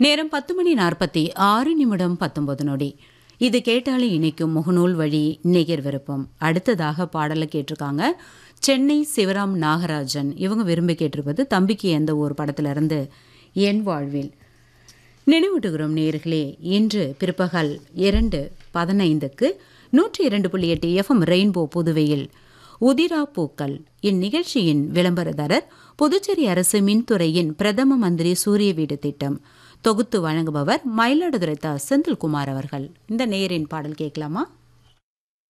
நேரம் பத்து மணி நாற்பத்தி ஆறு நிமிடம் பத்தொன்பது நொடி இது கேட்டாலே இணைக்கும் முகநூல் வழி நேயர் விருப்பம் அடுத்ததாக பாடலை கேட்டிருக்காங்க சென்னை சிவராம் நாகராஜன் இவங்க விரும்பி கேட்டிருப்பது தம்பிக்கு எந்த ஒரு படத்துல இருந்து என் வாழ்வில் நினைவூட்டுகிறோம் நேர்களே இன்று பிற்பகல் இரண்டு பதினைந்துக்கு நூற்றி இரண்டு புள்ளி எட்டு எஃப்எம் ரெயின்போ புதுவையில் உதிரா பூக்கள் இந்நிகழ்ச்சியின் விளம்பரதாரர் புதுச்சேரி அரசு மின்துறையின் பிரதம மந்திரி சூரிய வீடு திட்டம் தொகுத்து வழங்குபவர் மயிலாடுதுறை தா செந்தில்குமார் அவர்கள் இந்த நேயரின் பாடல் கேட்கலாமா